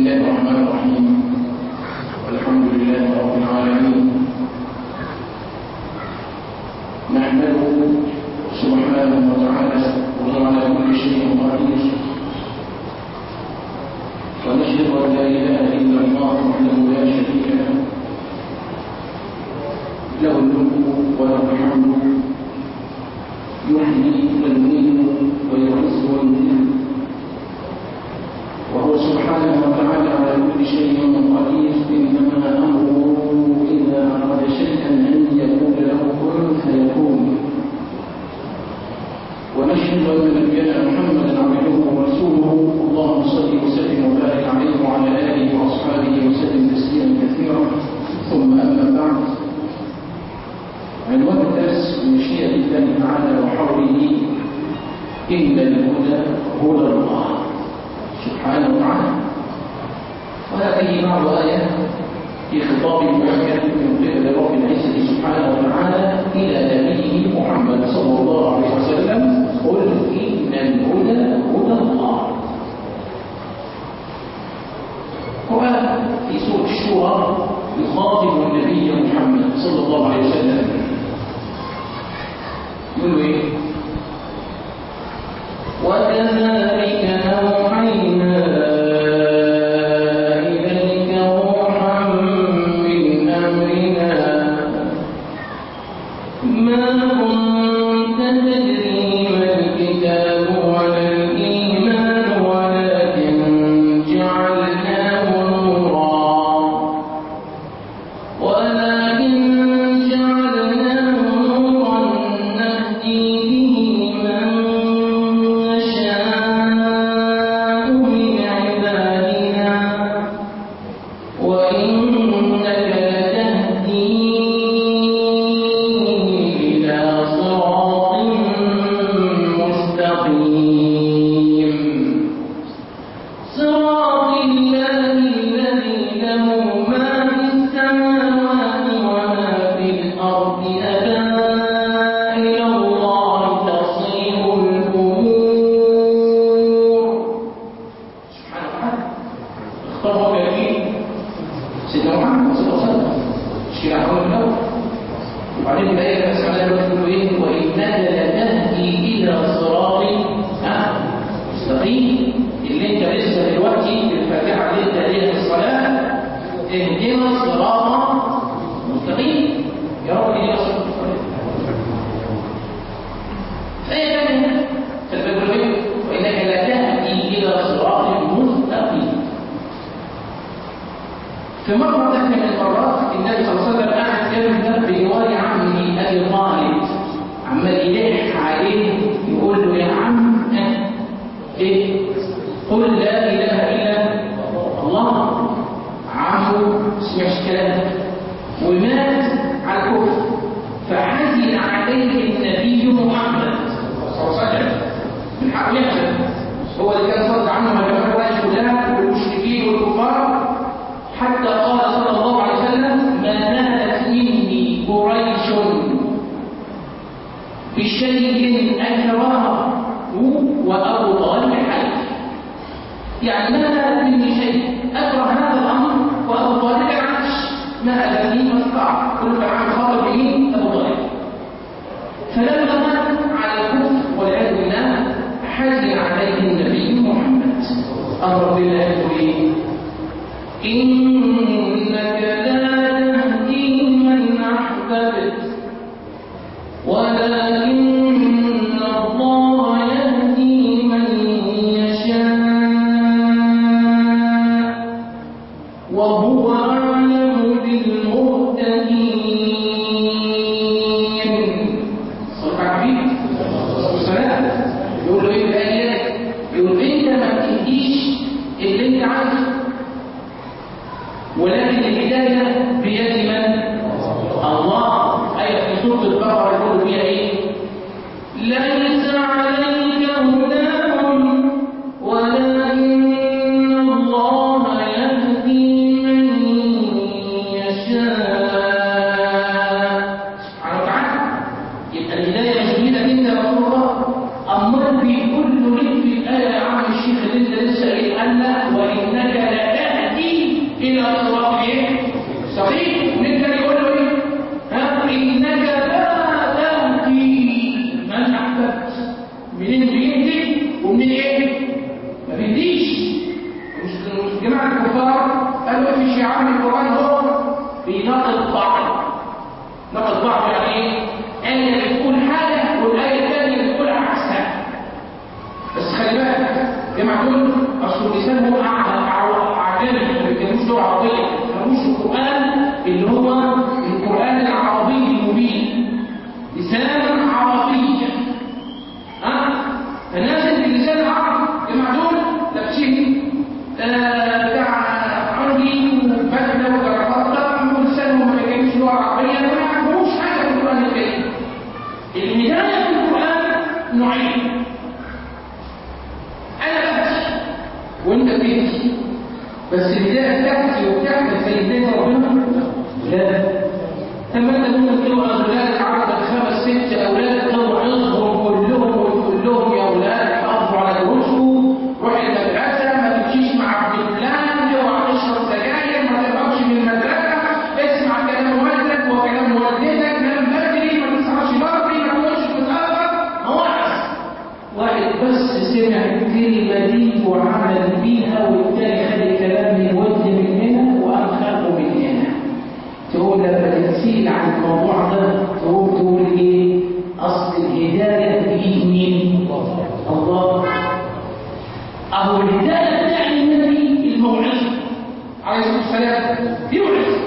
الله الرحمن الرحيم والحمد لله رب العالمين نحمده سبحانه وتعالى وهو على كل شيء قدير ونشهد ان لا اله الا الله وحده لا شريك له له الملك وله الحمد يحيي ويميت ويعز ويذل وهو سبحانه وتعالى على كل شيء قدير انما امره اذا اراد شيئا ان يقول له كن فيكون ونشهد ان نبينا محمدا عبده ورسوله اللهم صل وسلم وبارك عليه وعلى اله واصحابه وسلم تسليما كثيرا ثم اما بعد عنوان الدرس بمشيئه الله تعالى وحوله ان الهدى هدى الله سبحانه وتعالى وهذه بعض آية في خطاب موجه من قبل رب العزة سبحانه وتعالى إلى نبيه محمد صلى الله عليه وسلم قل إن الهدى هدى الله قرآن في سورة الشورى يخاطب النبي محمد صلى الله عليه وسلم يقول ايه وكذلك أوحينا إليك روحا من أمرنا ما كنت تدري ما الكتاب ولا الإيمان ولكن جعلناه نورا ولكن جعلناه نورا نهدي به من نشاء من عبادنا وإنك لتهدي إلى صراط مستقيم صراط الله الذي له ما في السماوات وما في الأرض ألا إلى الله تصير الأمور سبحانه وتعالى اختاره بيقين سيدنا محمد صلى الله عليه وسلم الشيعة أول الأول وبعدين الآية بس على الوقت يقول إيه وإنك لتهدي إلى صراط ها، مستقيم اللي أنت لسه دلوقتي في الفاتحة اللي أنت قايلها في الصلاة اهدنا الصراط مستقيم يا رب اهدنا الصراط المستقيم آية ثانية في البدر وإنك لتهدي إلى صراط مستقيم في مرة ثانية من المرات النبي صلى الله عليه وسلم قاعد جنب برواية عمه أبي طالب عمال يلح عليه يقول له يا عم ها، إيه قل لا إله إلا الله عمه سمعش كلام ومات على الكفر فحزن عليه النبي محمد صلى الله عليه وسلم من حقه يحزن هو اللي كان صد عنه مجموعة قريش كلها والمشركين والكفار حتى قال صلى الله عليه وسلم ما نالت مني قريش بشيء أكرهه وأبو طالب حي يعني ما نالت مني شيء أكره هذا الأمر وأبو طالب عاش ما أذني ما استطاع كل عام خاطب بمين أبو طالب فلما مات على الكفر والعياذ بالله حزن عليه النبي محمد أمر بالله يقول إيه إنك لا تهدي من أحببت ولكن الله يهدي من يشاء وهو أعلم بالمهتدين صلى على الحبيب والسلام يقول له ايه الآيات يقول انت ما بتهديش اللي انت عايزه ولكن الهداية بيد من؟ الله آية في سورة البقرة يقول فيها إيه؟ ليس عليك هداهم ولكن الله يهدي من يشاء سبحانه وتعالى يبقى الهداية مش بإيدك أنت يا رسول الله أمال بيقول له ليه في الآية يا عم الشيخ اللي أنت لسه قايل أن وإنك لا الى صراط ايه صحيح ونبدا يقول له ايه ها انك لا تهدي من احببت منين بيهدي ومنين ايه ما بيهديش مش مش جماعه الكفار قالوا في شعار القران هو بيناقض بعض ناقض بعض يعني ايه ايه بتقول حاجه والايه الثانيه بتقول عكسها بس خلي بالك جماعه دول اصل اللسان هو عجمي ما بيتكلموش لغه عربيه ما بيتكلموش القران اللي هو القران العربي المبين لسان عربي ها فالناس اللي باللسان العربي جماعه دول لابسين آه، بتاع عربي وبدله وجرافطه ولسانهم ما بيتكلمش لغه عربيه ما يعرفوش حاجه في القران الكريم الهدايه في القران نوعين انا بمشي وانت بتمشي بس البدايه تحكي وتعمل زي بدايه ربنا لا لما انت ممكن تبقى اولاد عندك خمس ست اولاد توعظهم كلهم وتقول لهم يا اولاد حافظوا على دروسكم روح المدرسه ما تمشيش مع ابن فلان اوعى تشرب سجاير ما تهربش من المدرسه اسمع كلام والدك وكلام والدتك نام بدري ما تسهرش بدري ما تقولش متاخر مواعظ واحد بس سمع الكلمة دي وعمل بيها والتاني خد الكلام من ود من هنا وقام خلقه من هنا تقول لما تسيل عن الموضوع ده تقوم تقول ايه اصل الهداية بإيد مين؟ الله اهو الهداية بتاعت النبي الموعظة عليه الصلاة والسلام يوعظ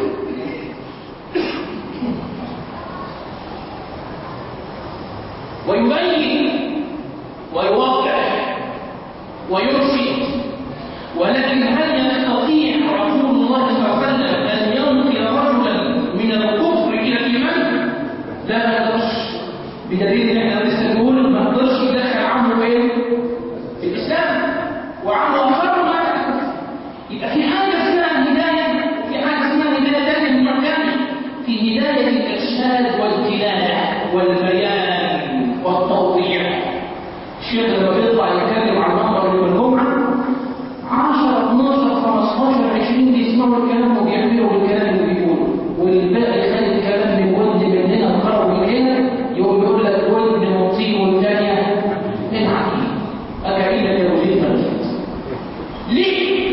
ويبين ويوضح ويرشد ولكن هل يستطيع رسول الله صلى الله عليه وسلم ان ينقل رجلا من الكفر الى الايمان؟ لا ما يقدرش بدليل ان احنا لسه بنقول ما يقدرش يدخل عمه ايه؟ في الاسلام وعمه اخر ما يعرف يبقى في حاجه اسمها هدايه وفي حاجه اسمها هدايه ثانيه من نوع ثاني في هدايه الارشاد والدلاله والبيان والتوضيح الشيخ لما بيطلع يتكلم عن المنبر يوم الجمعه 10 12 15 20 بيسمعوا الكلام وبيعملوا الكلام اللي بيقوله والباقي خد الكلام من ود من هنا وقرأ من هنا يقوم يقول لك ود مطيع والثانيه من عقيل أكعيدة توجيه مرشد ليه؟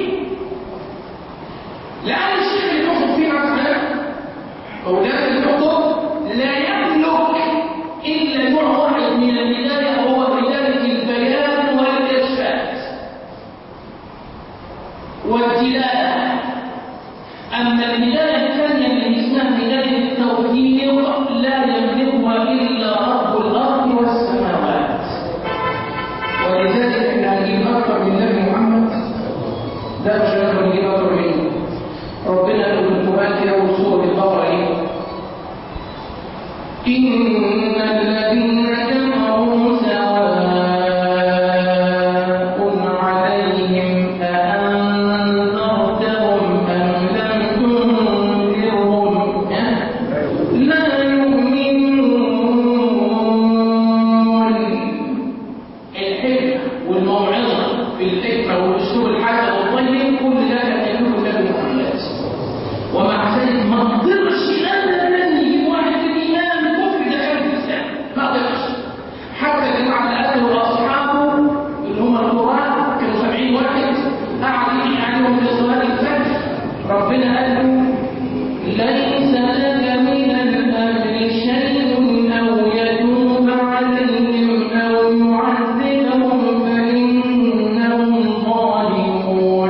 لأن الشيخ اللي بيحكم فينا مثلا أولاد اللي بيحكم لا يملك إلا نوع واحد من الهداية هو هداية البيان والإرشاد والدلالة أما الهداية الثانية اللي اسمها هداية التوفيق لا يملكها إلا رب الأرض والسماوات ولذلك احنا هنجيب أكثر من نبي محمد ده مش هنقدر نجيب أكثر منه ربنا يقول في القرآن في أول سورة البقرة إيه؟ إن الذين كفروا سواء عليهم أأنذرتهم أم لم تنذرهم لا يؤمنون الحكمة والموعظة بالحكمة والأسلوب الحسن والطيب كل ده كان يقوله النبي محمد ومع ذلك ما قدرش ابدا يجيب واحد في الايمان كفر دخل في الاسلام ما قدرش حتى جماعه الاهل واصحابه اللي هم القران كانوا 70 واحد قاعد يجي عليهم في صلاه الفجر ربنا قال له ليس لك من الامر شيء او يتوب عليهم او يعذبهم فانهم ظالمون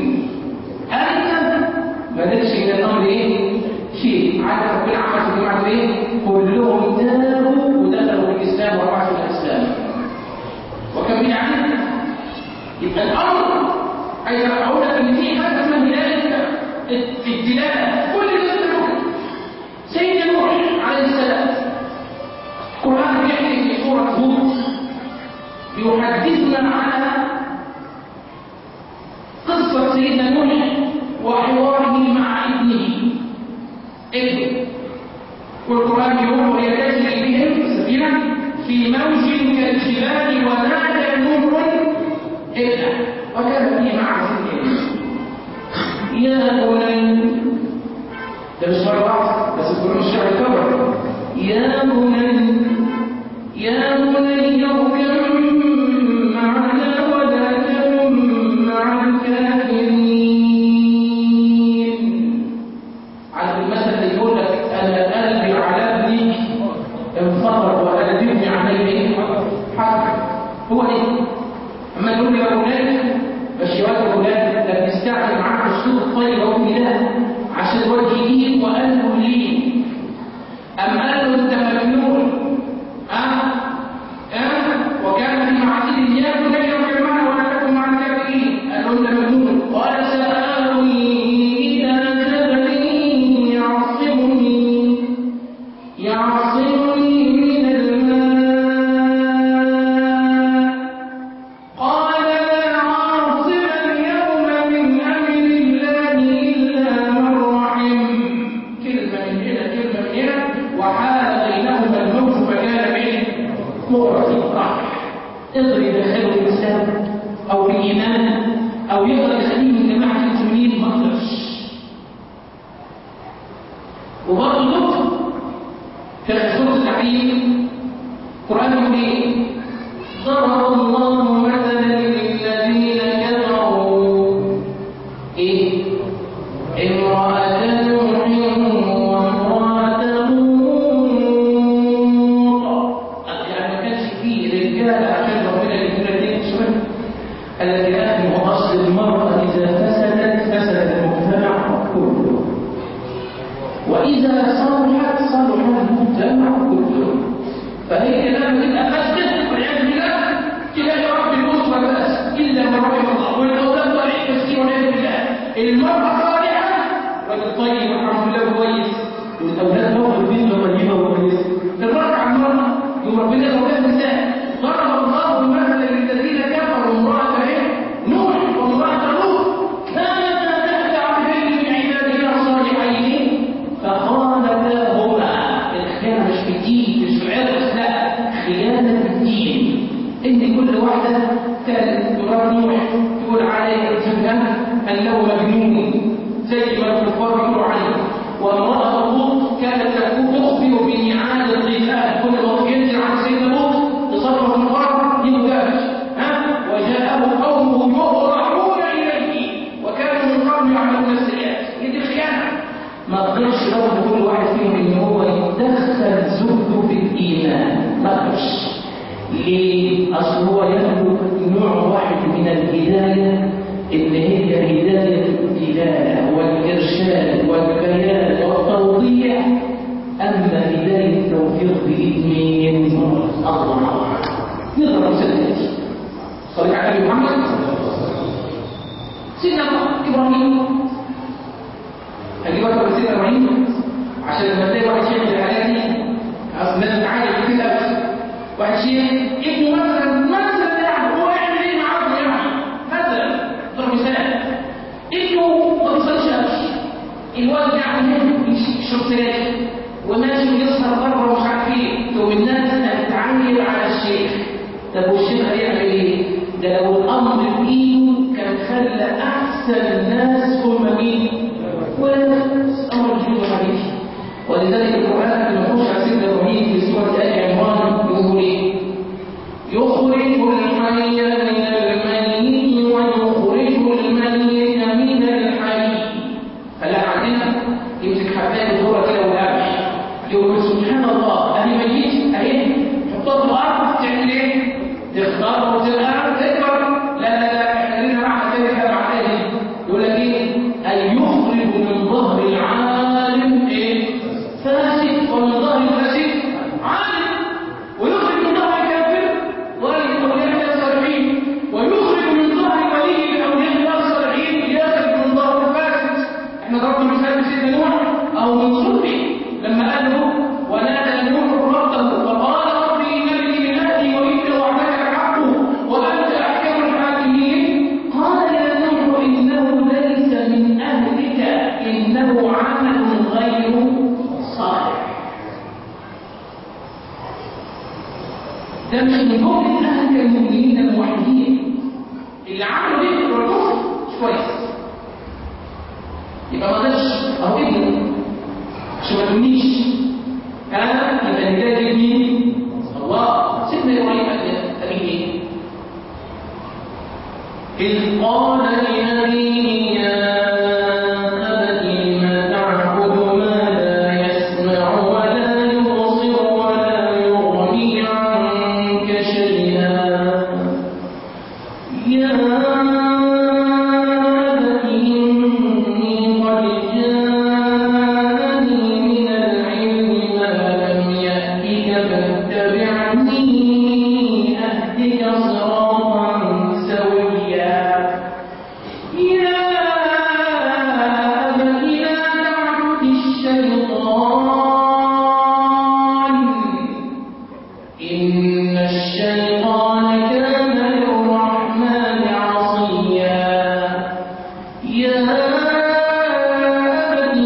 أنت مالكش من الأمر إيه؟ شيء عارف ربنا عمل في الجماعة دول إيه؟ كلهم تابوا ودخلوا في الإسلام ورفعوا في الإسلام وكم من عدد يبقى الأمر عايز أقول لك إن في حاجة اسمها هداية الدلالة كل الناس بتقول سيدنا نوح عليه السلام القرآن بيحكي في سورة هود بيحدثنا على قصة سيدنا نوح وحواره مع ابنه ابنه والقرآن يقول وهي تجري بهم السفينة في موج كالجبال ونادى نوح ابنه وكان في مع سنين يا بني ده مش مرة واحدة بس القرآن الشرعي كبر يا بني يا بني اركب معنا ولا تكن مع الكافرين عارف المثل اللي يقول لك انا قلبي على ابني انفطر وقلبي عليه حق هو ايه؟ اما يقول لي يا اولاد مش يا اولاد ده بنستعمل معاك اسلوب طيب اهو لا عشان الواد يجيب وقلبه ليه أم قال له أنت مجنون أه؟ أه؟ وكان في معتد يا بني اركب معنا ولا تكن مع الكافرين قال له أنت مجنون قال سآوي إلى جبل يعصمني يعصمني من الماء قال لا عاصم اليوم من أمر الله إلا من رحم كلمة من هنا كلمة من هنا وحال بينهما الموت فكان به مغرق راح اضرب يدخله الإسلام أو الإيمان أو يقدر يخليه من جماعة المسلمين ما قدرش وبرضه نقطة في سورة التحريم القرآن يقول إيه؟ ضرب الله مثلا للذين كفروا إيه؟ امرأة نوح وامرأة لوط يعني ما كانش فيه رجالة عشان ربنا يقول لك شوية الذي هو أصل المرأة إذا فسدت فسد المجتمع كله وإذا صلحت صلح المجتمع كله فهي لما تبقى فاسدة والعياذ بالله تلاقي رب الأسرة بس إلا من رحم الله والأولاد ضعيف مسكين والعياذ بالله المرأة صالحة راجل طيب الحمد لله كويس والأولاد برضه البنت طيبة وكويسة الرجع على المرأة يوم ربنا يقول النساء ضرب الله مثلا للذين كفروا امرأة إيه؟ نوح وامرأة لوط كانتا تحت عبدين من عبادنا الصالحين فخانتاهما الخيانة مش في الدين مش في العرس لا خيانة في الدين إن كل واحدة كانت مرات نوح تقول عليه سبحان أنه مجنون زي ما الكفار يقولوا عليه وامرأة لوط كانت تكون تخبر بميعاد الضيفان كل ما ينزل عن سيدنا لوط تصرف النهار يمتاز ها وجاءه قومه يهرعون إليه وكانوا من قبل يعملون السيئات هي دي الخيانة ما قدرش برضه كل واحد فيهم ان هو يدخل زهده في الايمان ما قدرش ليه؟ اصل هو يملك نوع واحد من الهدايه اللي هي هدايه الدلاله والارشاد والبيان والتوضيح اما هدايه التوفيق باذن مين؟ الله نضرب مثال صلى على النبي محمد سيدنا ابراهيم هجيب اكتر من سيدنا ابراهيم عشان لما تلاقي واحد شيخ من الحاجات دي اصل الناس بتعاني كتير قوي واحد شيخ ابنه مثلا مثلا يعني هو يعمل ايه مع ابنه يعني مثلا ضرب مثال ابنه ما بيصليش قوي الوالد قاعد يشرب سجاير وماشي ويسهر بره ومش عارف ايه تقوم الناس هتتعاير على الشيخ طب والشيخ هيعمل ايه؟ ده لو الامر بايده كان خلى احسن الناس هم مين؟ ولا امر جديد حديث ولذلك القران لما يخش على سيدنا ابراهيم في سوره ال عمران يقول ايه؟ يخرج الحي من الميت ويخرج الميت من الحي فلا عندنا يمسك حبايه الذره كده وقامش يقول سبحان الله اهي ميت اهي حطها في الارض تعمل ايه؟ تختار وتبقى تكبر لا لا لا احنا لنا معنى تاني كده معناه ايه؟ يقول لك ايه؟ ان يخرج من ظهر العالم ايه؟ فاسد ومن ظهر الفاسد عالم ويخرج من ظهر الكافر ولي اولياء الصالحين ويخرج من ظهر ولي الاولياء الصالحين يخرج من ظهر الفاسد احنا ضربنا مثال بسيدنا نوح او من صلبه لما قال له ونادى نوح ربه فقال رب ان لي من اهلي وان وعدك الحق وانت احكم الحاكمين قال يا نوح انه ليس من اهلك انه عمل غير صالح ده مش من جمله اهلك المؤمنين الموحدين اللي عملوا ايه في الكفر مش كويس يبقى ما قدرش اهو ابنه عشان ما تمنيش انا يبقى النداء جه مين؟ الله سيدنا ابراهيم قال ايه؟ إذ قال لأبيه يا أبت لم تعبد ما لا يسمع ولا يبصر ولا يغني عنك شيئا يا أبت إني قد جاءني من العلم ما لم يأتك فاتبعني أهدك صراطا سويا يا أبت لا تعبد الشيطان إن الشيطان كان للرحمن عصيا يا أبت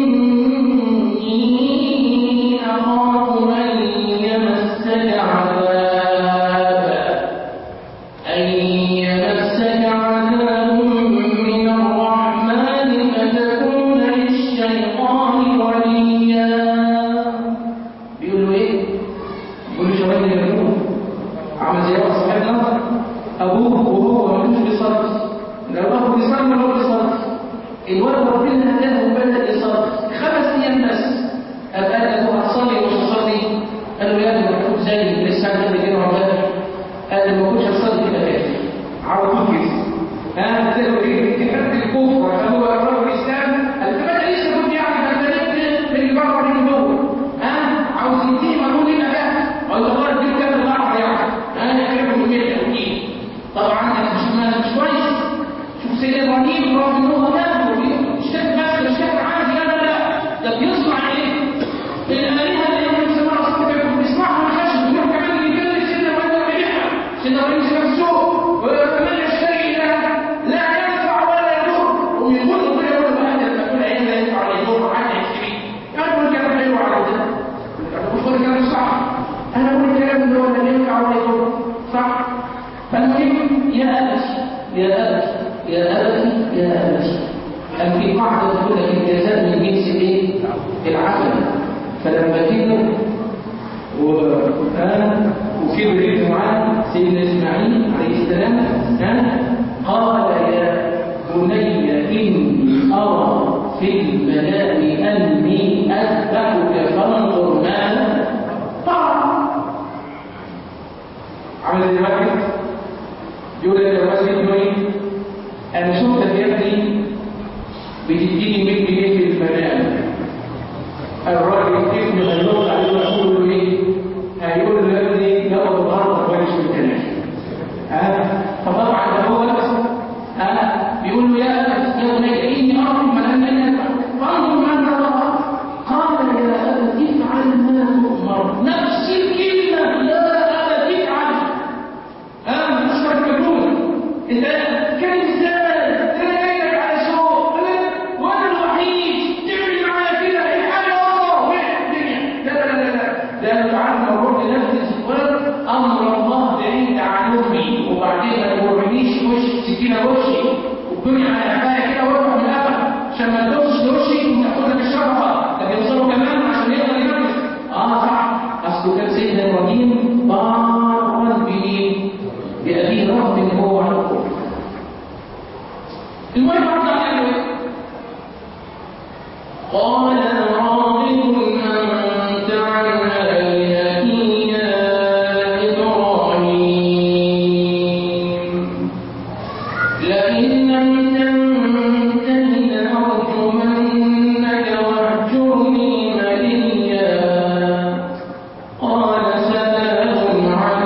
إني أخاف أن يمسك عذاب أن يمسك عذاب من الرحمن فتكون للشيطان وليا بيقولوا إيه؟ بيقولوا شباب اليهود عمل زي واحد صاحبنا أبوه وهو ما كانش بيصرف لو أبوه بيصرف ولا هو بيصرف الولد ربنا هداه وبدأ يصرف خمس أيام بس أبقى قال له هتصلي ومش هتصلي قال له يا ابني مكتوب زي لسه عندي كده وعمال قال له ما كنتش هتصلي كده كافر على طول كده ها تلاقوا ايه تحب الكفر هو الرجل الاسلام قال له ما لسه كنت يعني بنت اللي بره من جوه ها عاوز يديه مقول لنا ده ولا غير دي كده بره يعني انا احب من كده اكيد طبعا انا مش مش كويس شوف سيدنا ابراهيم رغم ان هو مات مش كاتب بس مش كاتب عادي لا لا لا ده بيصنع ايه؟ الالهه اللي هم بيسموها اصلا كانوا بيسمعوا الخشب بيروح كمان يجلد سيدنا ابراهيم ويبيعها سيدنا ابراهيم سمع السوق وكمان يشتري لا لا ينفع ولا يضر ويقول له كده يقول له هذا المسؤول عين لا ينفع ولا يضر عادي يشتري يقول كلام حلو على ده انا بقول كلام صح انا بقول كلام اللي هو لا ينفع ولا يضر صح فالمهم يا ابت يا ابت يا ابت يا ابت كان في قاعده تقول لك الجزاء من جنس ايه؟ العمل فلما كبر وكان وكبر ابنه معاه سيدنا اسماعيل عليه السلام ها قال يا بني اني ارى في المنام اني اذبحك فانظر ماذا طبعا عمل زي واحد يقول لك يا واسع ابنه ايه؟ انا شفتك يا ابني بتديني 100 جنيه في المنام الراجل ابن هيرد عليه ويقول له ايه؟ هيقول له يا ابني ياخد الارض كويس في الكلام. ها؟ فطبعا ده هو ها بيقول له يا ابت يا بني اني ارى من ان فانظر ماذا ترى قال يا ابت افعل ما تؤمر نفس الكلمه يا ابت افعل ها مش مجنون انت كان ازاي؟ انا جاي لك على شوق وانا الوحيد تعمل معايا كده الحاجه اه الدنيا لا لا لا لا ده انا بعد ما اروح لنفذ الولد امر الله بعيد عن امي وبعدين ما تورينيش وش سكينه وشي والدنيا على حكايه كده واروح من الابد عشان ما تدوسش لوشي وتاخد لك الشرفه ده بيوصلوا كمان عشان يقدر ينفذ اه صح اصله كان سيدنا ابراهيم بارا بمين؟ بأبيه رغم ان هو على الكفر المهم عرض عليه ايه؟ قال راغب انت عن الهتي يا ابراهيم لئن لم تنته لأرجمنك واهجرني مليا قال سلام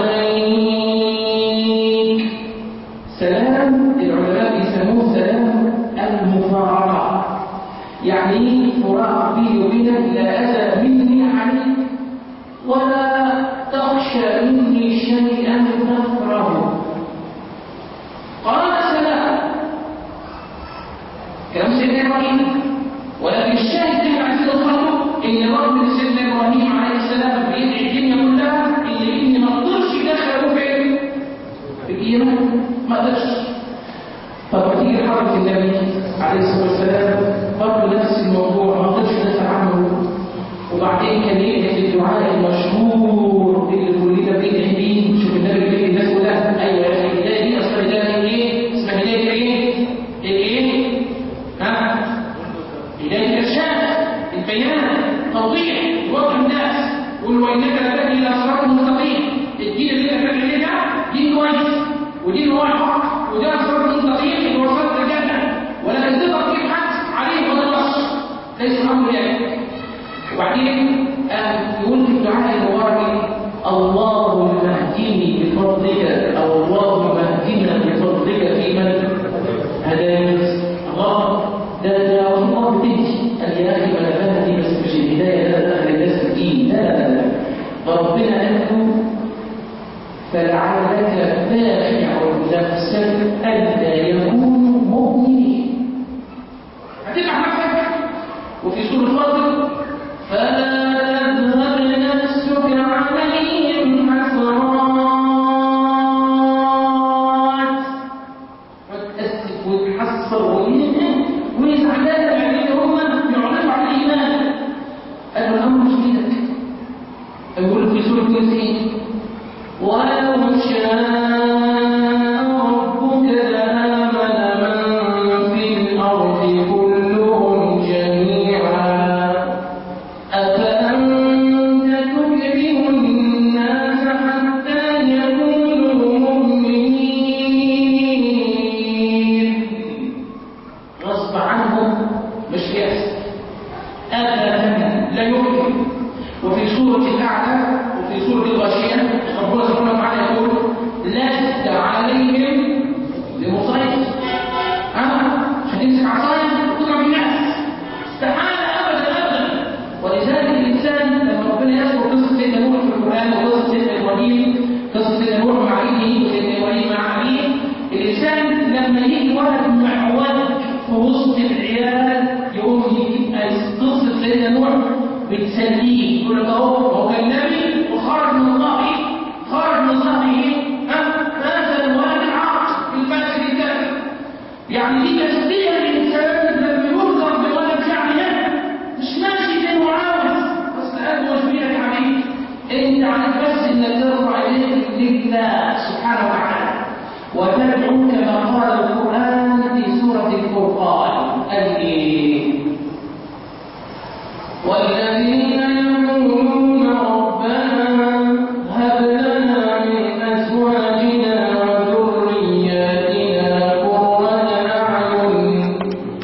عليك سلام العلماء بيسموه سلام المفارقة يعني فراق بيني وبينك لا أذى مني عليك ولا تخشى مني شيئا تكرهه قال سلام كلام سيدنا إبراهيم ولكن الشاهد اللي عايزين نوصله ان رغم ان سيدنا ابراهيم عليه السلام بيدعي الدنيا كلها اللي ان ما قدرش يدخل ابوه فين؟ في الايمان ما قدرش طب ما تيجي في حضرة النبي عليه الصلاة والسلام برضه نفس الموضوع ما قدرش يدافع عنه وبعدين كان يقف الدعاء المشهور اللي كلنا بندعي بيه شوف النبي بيقول الناس كلها ايوه يا اخي الهدايه دي اصلا هدايه ايه؟ اسمها هدايه ايه؟ الايه؟ ها؟ هدايه الارشاد البيان توضيح وضع الناس قل وانك لتهدي الى صراط مستقيم الدين اللي انت بتعمل ده دين كويس ودين هو الحق وده صراط مستقيم اللي وصلت الجنه ولكن تقدر تبحث عليه ولا الوصف ليس الامر يعني وبعدين يقول في الدعاء المبارك اللهم اهدني بفضلك او اللهم اهدنا بفضلك في من هديت الله ده ده الله بتدي قال يا اخي ما انا فاهم دي بس مش الهدايه لا لا اهل الناس الدين لا لا لا فربنا قال له فلعلك باخع نفسك الا يكونوا مؤمنين هتبع نفسك وفي سوره الفضل فلا تذهب نفسك عليهم حسرات وتأسف وتحسر ويزعلان يعني هم يعرضوا على الإيمان قالوا الأمر مش بيدك يقول في سورة ياسين ولو شاء ربك لآمن من في الأرض كلهم جميعا أفأنت تكره الناس حتى يكونوا مؤمنين غصب عنهم مش يأس أبدا لا يمكن وفي سورة الأعلى وفي سورة الغاشية ربنا سبحانه وتعالى يقول لست عليهم بمسيطر ها مش هتمسك عصاية وتضرب الناس استحالة أبدا أبدا ولذلك الإنسان لما ربنا يذكر قصة سيدنا نوح في القرآن وقصة سيدنا إبراهيم قصة سيدنا نوح مع ابنه وسيدنا إبراهيم مع أبيه الإنسان لما يجي ولد معوج في وسط العيال يقوم يبقى قصة سيدنا نوح بتسليه يقول لك أهو هو كان نبي وخرج من ظهره خرج من ظهره ها هذا الولد العاق الفاسد الكافر يعني دي تسلية للإنسان لما يرضى بولد يعني مش ماشي زي ما عاوز بس قال مش بيدك عليك انت عليك بس انك ترفع يديك لله سبحانه وتعالى وتدعو كما قال القرآن في سورة الفرقان قال ايه والذين يقولون ربنا هب لنا من أزواجنا وذرياتنا قرة أعين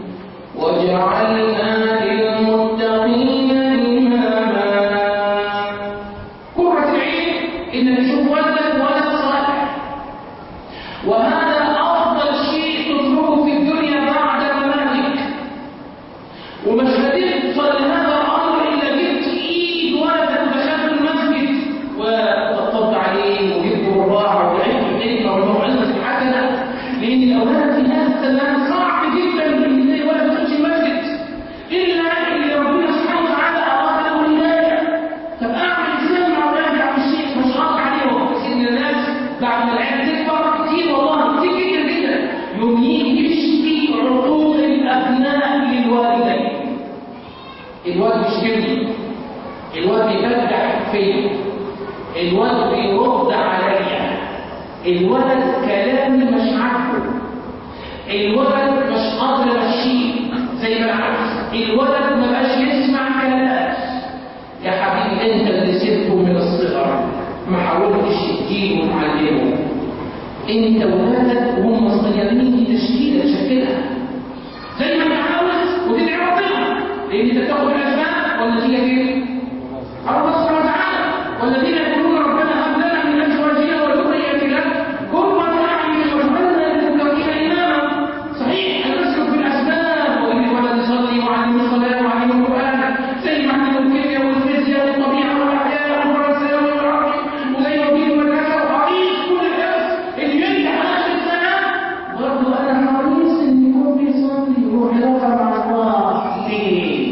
وجعلنا للمتقين إماما قرة العين إنك تشوف ولدك ولد صالح وهذا أفضل شيء تطلبه في الدنيا بعد مماتك ومش هتوصل لهذا الأمر إلا جبت إيد ولدك ودخلت المسجد وطبطبت عليه وجبت بالراحة ولعبت بالكلمة والموعظة الحسنة لأن الأولاد في هذا الزمان صعب جدا إن زي ولد يخش المسجد إلا اللي ربنا سبحانه وتعالى أراد له الهداية طب أعمل إزاي مع أولادي عم الشيخ مش قاطع عليهم بس إن الناس بعد ما العيال تكبر كتير والله كتير جدا جدا يوم يجي يشتكي عقوق الأبناء للوالدين الواد مش جبني الواد بيفتح فيا الواد بيرد عليا الولد كلامي مش عاجبه الولد مش قادر امشيه زي ما انا عاوز الولد ما بقاش يسمع كلام يا حبيبي انت اللي سبته من الصغر ما حاولتش تجيبه وتعلمه انت ولادك وهم صغيرين دي تشكيله تشكلها زي ما انت عاوز وتدعي ربنا لان انت تاخد الاسباب والنتيجه فين؟ على الله سبحانه وتعالى والذين يقولون ربنا هب لنا من ازواجنا وذرياتنا قرة اعين واجعلنا للمتقين اماما صحيح ان نسلك بالاسباب وان الولد يصلي ويعلم الصلاه ويعلم القران زي ما علموا الكيمياء والفيزياء والطبيعه والاحياء والفرنسيه والعربي وزي ما بيجي والكذا وحريص كل الناس اللي ينجح اخر السنه برضه انا حريص ان يكون بيصلي ويروح يرفع مع الله ليه؟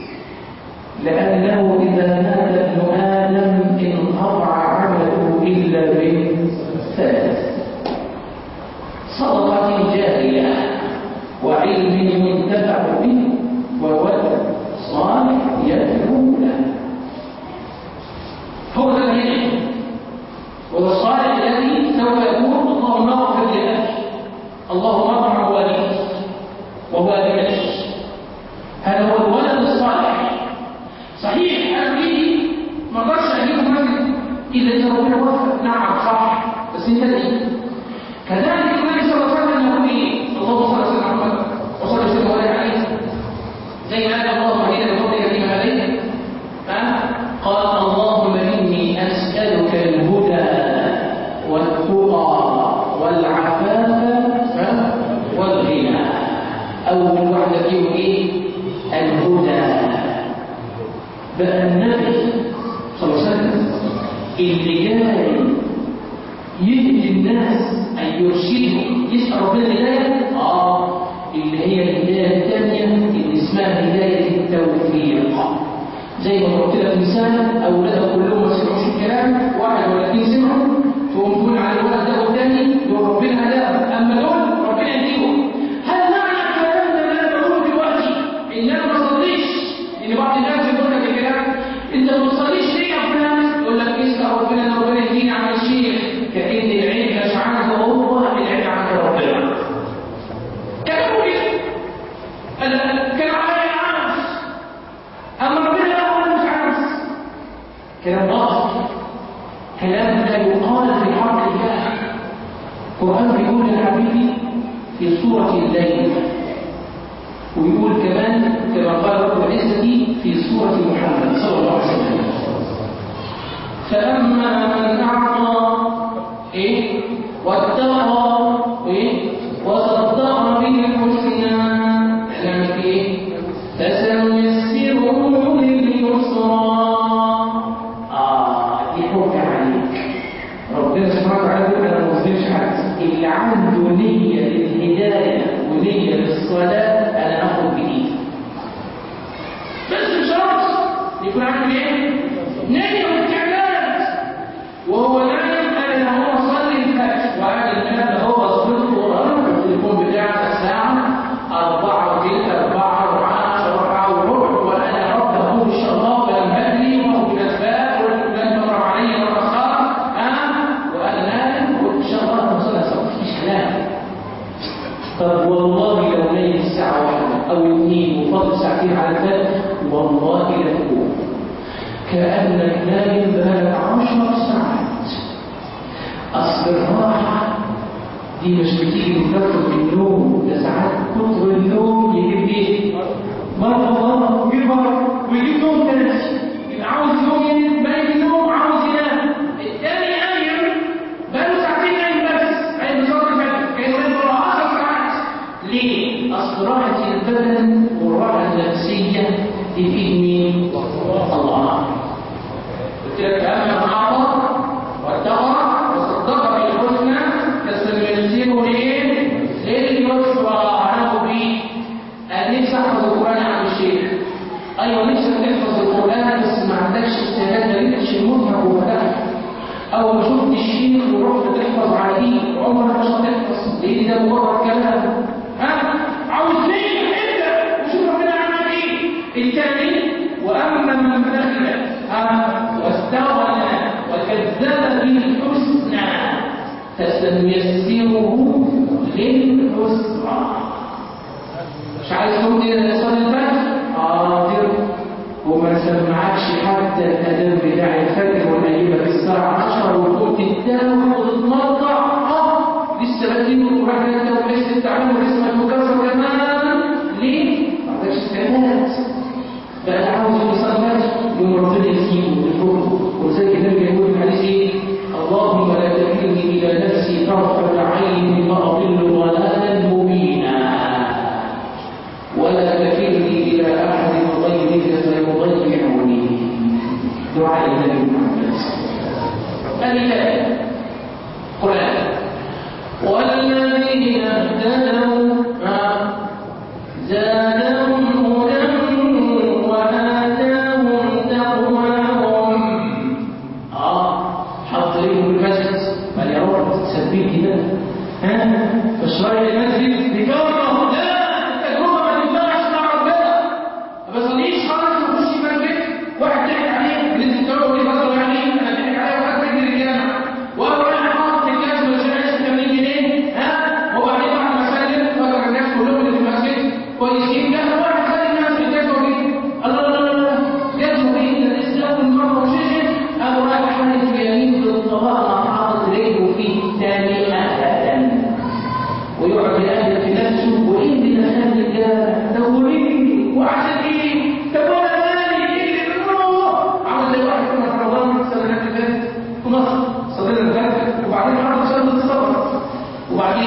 لأنه إذا مات ابن آدم انقطع عمله إلا بثلاث صدقة جارية علم ينتفع به وولد صالح يدعو له هو ده العلم وهو الصالح الذي سوف يقول اللهم اغفر لأبي اللهم ارحم والدي ووالدتي هذا هو الولد الصالح صحيح انا بايدي ما اقدرش اجيب مثل الا اذا ربنا وفق نعم صح بس انت دي كذلك النبي صلى الله عليه وسلم يقول ايه اللهم صل على سيدنا محمد وصلى وسلم وبارك عليه زي ما قال اللهم اهدنا بفضلك فيما هديت قال اللهم اني اسالك الهدى والتقى والعفاف والغنى اول واحده فيهم ايه الهدى بقى النبي صلى الله عليه وسلم اللي جاي يهدي الناس أن يرشدهم يسأل ربنا الهداية آه اللي هي الهداية الثانية اللي اسمها هداية التوفيق زي ما قلت لك مثال أولادك كلهم ما سمعوش الكلام واحد ولا اثنين سمعوا تقوم تقول على الولد ده والثاني دول ربنا هداهم أما دول ربنا يهديهم هل معنى الكلام ده اللي أنا بقوله دلوقتي إن أنا ما أصليش إن بعض الناس يقول لك الكلام أنت ما تصليش ليه يا فلان يقول لك اسأل ربنا إن ربنا يهديني عن الشيخ كأن العلم مش عنده هو العلم عند ربنا كلامه كده أنا كان علي عارف أما ربنا لا هو مش عارف كلام باطل كلام لا يقال في حق الله القرآن بيقول يا حبيبي في سورة الليل ويقول كمان كما قال رب العزة في سورة محمد صلى الله عليه وسلم فأما من أعطى إيه واتقى إيه وصدق بالحسنى نعمل إيه فسنيسره لليسرى آه دي حجة عليك ربنا سبحانه وتعالى يقول أنا ما بظلمش حد اللي عنده نية للهداية ونية للصلاة أنا آخد بإيدي بس بشرط يكون عنده إيه؟ نية واستعداد وهو نايم انا هو صلي الفجر وقاعد الكلام ده هو صلي القران التليفون بتاعك الساعه 4 وثلث 4 و10 4 وربع وانا يا رب اقوم ان شاء الله ولم بدري واخد الاسباب ولم مر علي مره اخرى ها وانا نايم وان شاء الله هنوصلها سوا مفيش كلام طب والله لو نايم الساعه واحده او اثنين وفاضل ساعتين على الفجر والله لتقوم كأنك نايم بقالك عشر ساعات أصل الراحة دي مش بتيجي من كتر النوم ده ساعات كتر النوم يجيب ايه؟ مرة مرة ويجيب مرة ويجيب نوم تاني يبقى عاوز يوم ينام باقي النوم عاوز ينام التاني قايم بقاله ساعتين نايم بس قايم بصلي الفجر كان نايم بره 10 ساعات ليه؟ أصل راحة البدن والراحة النفسية دي في إيد مين؟ الله قلت لك أما من أعطى واتقى وصدق بالحسنى فسنيسره لإيه؟ لليسرى هناخد بيه أنا نفسي أحفظ القرآن يا عم الشيخ أيوه نفسك تحفظ القرآن بس ما عندكش استعداد ما لقيتش المصحف وفتحت أو ما شفت الشيخ ورحت تحفظ على دي عمرك مش هتحفظ لأن ده مجرد كلام ها؟ عاوز ليه؟ ابدأ وشوف ربنا عمل إيه؟ التاني وأما من بخل واستغنى وكذب بالحسنى فسنيسره للعسرى مش عايز تقوم الى صلاه الفجر حاضر وما سمعكش حتى الاذان بتاع الفجر ونجيبك الساعه 10 وتقوم تتداوى وتتمرضع اه لسه بادئين القران انت ولسه التعلم ولسه المكسر كمان ليه؟ ما عندكش استعداد بقى عاوز يصلي يوم ربنا يسيبه بالحب ولذلك النبي يقول في الحديث ايه؟ اللهم لا تكلني الى نفسي طرفة عين فاضل ضلالا مبينا ولا تكلني الى احد غيرك فيضيعني دعاء النبي محمد الآية قرآن والذين اهتدوا زادهم هدى وآتاهم تقواهم اه حضرهم المسجد قال يا رب تثبتني بقى ها فشرع المسجد بكرة لا انت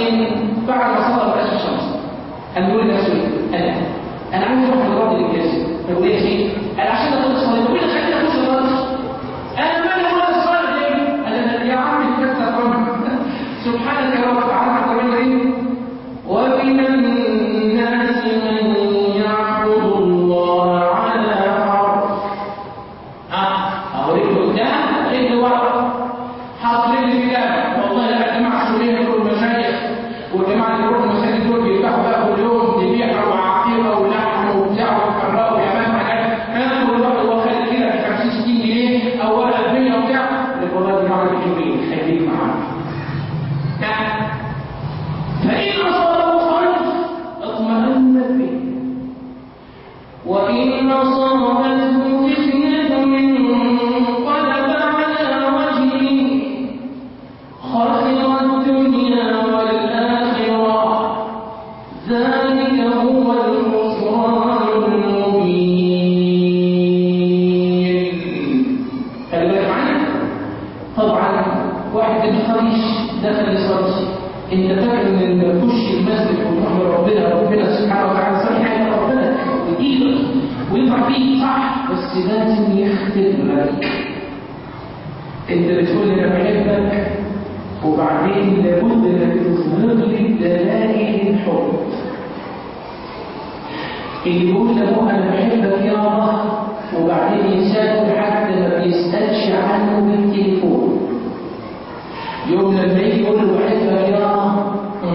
وبعدين بعد ما صلى بلاش الشمس هنقول لنفسه انا انا عايز اروح الراجل الجاسم يقول ايه يا شيخ انا عشان ادخل الصلاه يقول لي خليني اخش الراجل انا مالي هو الصلاه ليه انا يا عم انت سبحانك يا رب عارف كمان ايه ومن الناس من يعبد الله على حرف أوريك قدام رجل ورا حاط رجل في جنب والله لا الجماعة السوريين دول مشايخ والجماعة اللي بيروحوا المساجد دول بيفتحوا بقى كل يوم ذبيحة وعقيقة ولحم وبتاع وكهرباء ويامان حاجات كان كل واحد هو خالد كده ب 50 60 جنيه أو ورقة 100 وبتاع يقول والله الجماعة دول حلوين خليك معانا فإن أصابه خلف اطمأن به وإن أصابته فتنة انقلب على وجهه خسر الدنيا والآخرة ذلك هو الخسران المبين خلي بالك معايا طبعا واحد الخريش دخل يصلي انت فاكر ان لما تخش المسجد وتروح لربنا ربنا سبحانه وتعالى صحيح انت ربنا ويديلك وينفع فيك صح بس لازم يختبرك انت بتقول لي انا بحبك وبعدين لابد انك تظهر لي دلائل الحب اللي يقول له انا بحبك يا الله وبعدين يسافر حتى ما بيسالش عنه بالتليفون يوم لما يجي يقول له بحبك يا الله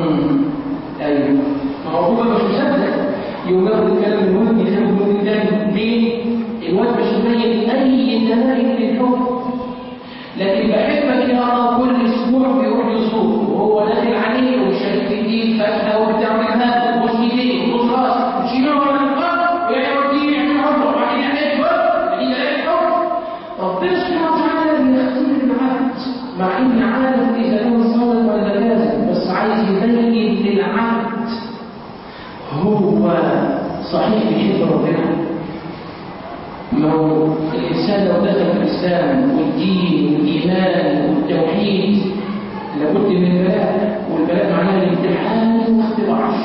ايوه ما هو هو مش مصدق يوم ياخد الكلام من ودني يخرج من ودني تاني ليه؟ الواد مش مبين اي دلائل للحب لكن بحبك يا الله كل اسبوع بيروح يزور وهو داخل عليه وشايف ايديه فاتحه وبتعمل هذا وبص ايديه وبص راسه وشيله ولا الفرق ويقعد يعمل عمره وبعدين يعمل حب دي دلائل حب ربنا سبحانه وتعالى بيختبر العبد مع ان عارف اذا كان صادق ولا كاذب بس عايز يبين للعبد هو صحيح بيحب ربنا ما هو الإنسان لو دخل في الإسلام والدين والإيمان والتوحيد لابد من البلاء والبلاء معناه الامتحان والاختبار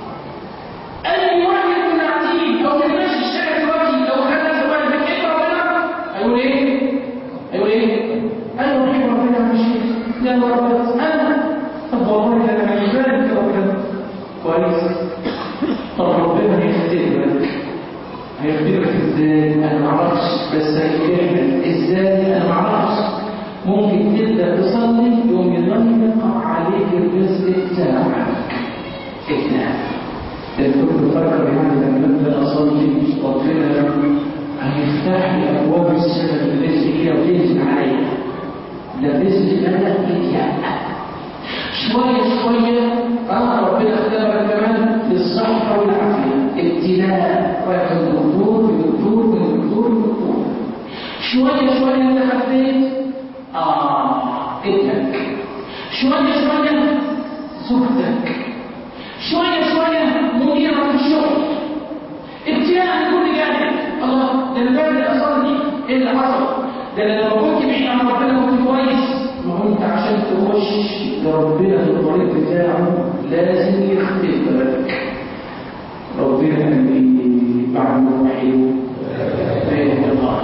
أي واحد من العتيق أو من ماشي الشارع دلوقتي لو خد سؤال بكيف ربنا هيقول إيه؟ هيقول إيه؟ أنا بحب ربنا مش لا ربنا أنا طب والله ده أنا مش بالك ربنا كويس طب ربنا هيختبرك هيختبرك ازاي انا ما اعرفش بس هيختبرك ازاي انا ما اعرفش ممكن تبدا تصلي يوم يضيق عليك الرزق بتاعك اتنام كنت بفكر يعني لما ابدا اصلي ربنا هيفتح لي ابواب السماء بالرزق كده وينزل عليا ده الرزق بدا يتيقع شويه شويه اه ربنا اختبرك كمان في الصحه والعافيه ابتلاء رايح الدكتور بدكتور من دكتور لدكتور شويه شويه انت خفيت اه ابنك شويه شويه زوجتك شويه شويه مديرك في الشغل ابتلاء من كل جانب الله ده انا بدري اصلي ايه اللي حصل ده انا لما كنت بعيد عن ربنا كنت كويس ما هو انت عشان تخش لربنا في الطريق بتاعه لازم يختبرك ربنا أمين بعد موحد بين الله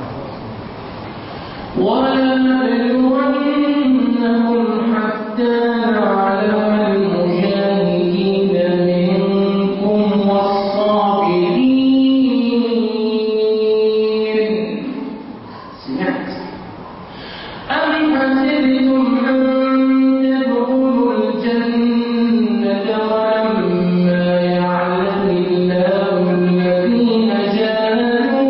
ولنبلونكم حتى نعلم المجاهدين منكم والصابرين سمعت أم حسبتم أن تدخلوا الجنة ولما يعلم الله الذين جاهدوا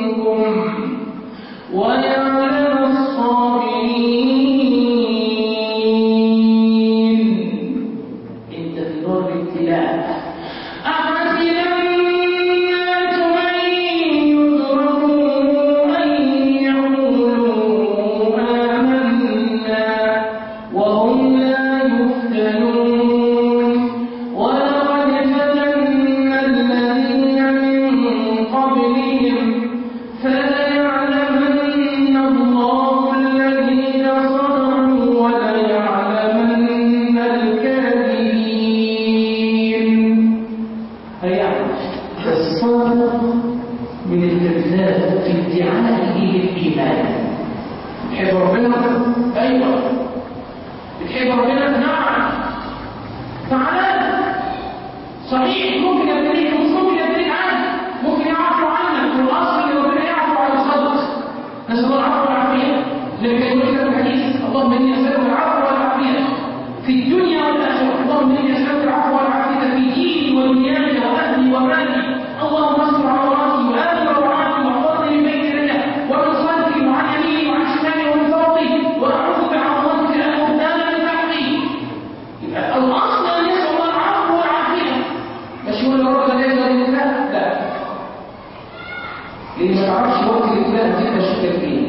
منكم ويعلم الصابرين شايف ربنا نعم تعالى صحيح ممكن يبتليك مش ممكن يبتليك عنك ممكن يعفو عنك والاصل ان ربنا يعفو عن الخلق نسال الله العفو والعافيه لكن يقول لك الحديث اللهم اني اسالك العفو والعافيه في الدنيا والاخره اللهم اني اسالك العفو والعافيه في ديني ودنياي واهلي ومالي اللهم استر عوراتي وامن روعاتي واحفظني من بين يدي ومن خلفي وعن يميني وعن شمالي ومن فوقي واعوذ بعظمتك ان اغتال من تحتي يبقى الاصل ان يسال الله العفو والعافيه مش يقول يا رب لا يقدر الابتلاء لا لان ما تعرفش وقت الابتلاء هتبقى شكلك ايه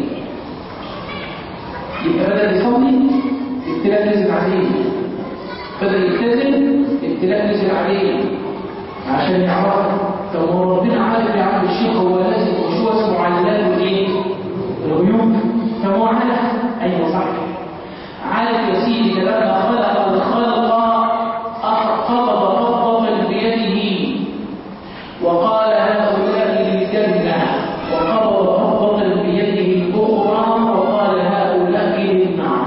يبقى بدل يصلي ابتلاء نزل عليه بدل يلتزم ابتلاء نزل عليه عشان يعرف طب هو ربنا عارف يا عم الشيخ هو لازم وشو اسمه علام الايه؟ الغيوب طب هو عارف ايوه صح عارف يا سيدي لما خلق الخلق قبض قبضة بيده وقال هؤلاء للجنة وقبض قبضة بيده الأخرى وقال هؤلاء للنار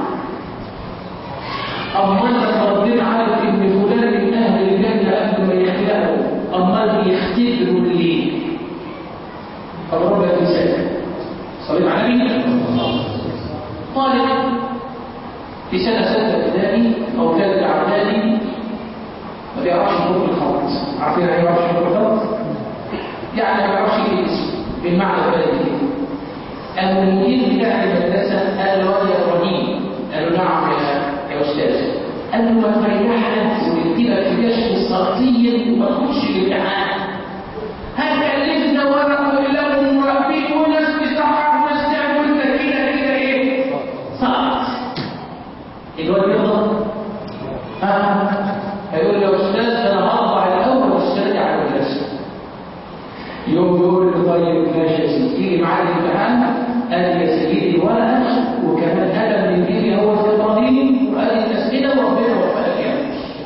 أما ربنا عارف إن فلان من أهل الجنة قبل ما يخلقه أما بيختبروا ليه؟ فالرب مثال صليت على النبي طالب في سنة ستة ابتدائي أو ثالثة إعدادي ما بيعرفش يحط الخط عارفين يعني ايه ما بيعرفش يحط الخط؟ يعني ما بيعرفش يكتب اسمه بالمعنى البلدي كده قام المدير بتاع المدرسة قال له واد يا إبراهيم قال له نعم يا يا أستاذ قال له ما تريحنا ونكتبك في كشف السقطية وما تخش الامتحان هتكلفنا ورق وقلم ومراقبين وناس بتصحح وناس تعمل انت كده كده ايه؟ سقط الواد يغلط ها هيقول له يا استاذ انا هطبع الاول والسنه على المدرسه يوم يقول له طيب ماشي يا سيدي يجي معاه الامتحان قال يا سيدي الورقه وكمان هذا من جيبي هو ابراهيم وقال الاسئله وربنا وفقك يا